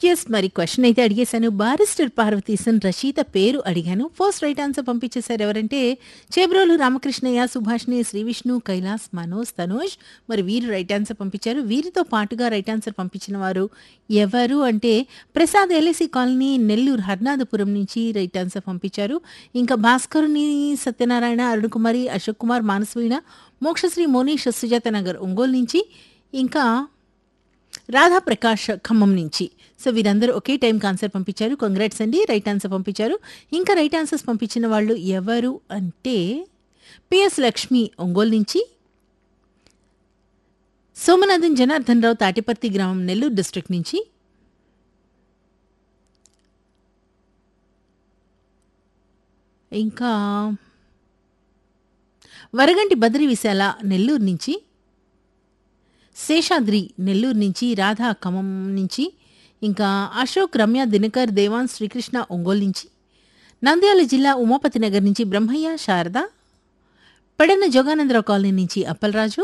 yes మరి question అయితే అడిగేశాను barrister పార్వతీశన్ రచయిత పేరు అడిగాను ఫస్ట్ రైట్ ఆన్సర్ పంపించేశారు ఎవరంటే చేబ్రోలు రామకృష్ణయ్య సుభాష్ని శ్రీ విష్ణు కైలాస్ మనోజ్ తనోజ్ మరి వీరు రైట్ ఆన్సర్ పంపించారు వీరితో పాటుగా రైట్ ఆన్సర్ పంపించిన వారు ఎవరు అంటే ప్రసాద్ ఎల్ఐసి కాలనీ నెల్లూరు హర్నాథపురం నుంచి రైట్ ఆన్సర్ పంపించారు ఇంకా భాస్కరుని సత్యనారాయణ అరుణ్ కుమారి అశోక్ కుమార్ మానసవీణ మోక్షశ్రీ మోనీష్ సుజాత నగర్ ఒంగోలు నుంచి ఇంకా రాధా ప్రకాష్ ఖమ్మం నుంచి సో వీరందరూ ఒకే టైంకి ఆన్సర్ పంపించారు కంగ్రాట్స్ అండి రైట్ ఆన్సర్ పంపించారు ఇంకా రైట్ ఆన్సర్స్ పంపించిన వాళ్ళు ఎవరు అంటే పిఎస్ లక్ష్మి ఒంగోలు నుంచి సోమనాథన్ జనార్దన్ రావు తాటిపర్తి గ్రామం నెల్లూరు డిస్ట్రిక్ట్ నుంచి ఇంకా వరగంటి బద్రి విశాల నెల్లూరు నుంచి శేషాద్రి నెల్లూరు నుంచి రాధా ఖమ్మం నుంచి ఇంకా అశోక్ రమ్య దినకర్ దేవాన్ శ్రీకృష్ణ ఒంగోలు నుంచి నంద్యాల జిల్లా ఉమాపతి నగర్ నుంచి బ్రహ్మయ్య శారద పెడన జోగానందరావు కాలనీ నుంచి అప్పలరాజు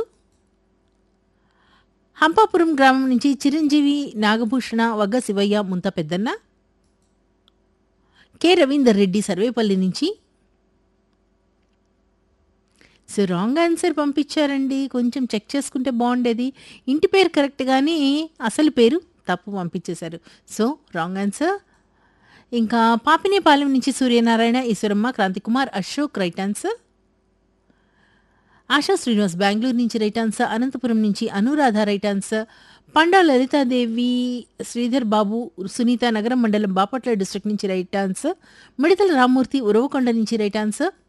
హంపాపురం గ్రామం నుంచి చిరంజీవి నాగభూషణ వగ్గ శివయ్య ముంత పెద్దన్న కె రవీందర్ రెడ్డి సర్వేపల్లి నుంచి సో రాంగ్ ఆన్సర్ పంపించారండి కొంచెం చెక్ చేసుకుంటే బాగుండేది ఇంటి పేరు కరెక్ట్ కానీ అసలు పేరు తప్పు పంపించేశారు సో రాంగ్ ఆన్సర్ ఇంకా పాపినేపాలెం నుంచి సూర్యనారాయణ ఈశ్వరమ్మ క్రాంతికుమార్ అశోక్ రైట్ ఆన్సర్ ఆశా శ్రీనివాస్ బెంగళూరు నుంచి రైట్ ఆన్సర్ అనంతపురం నుంచి అనురాధ రైట్ ఆన్సర్ పండా లలితాదేవి శ్రీధర్ బాబు సునీత నగరం మండలం బాపట్ల డిస్ట్రిక్ట్ నుంచి రైట్ ఆన్సర్ మిడతల రామ్మూర్తి ఉరవకొండ నుంచి రైట్ ఆన్సర్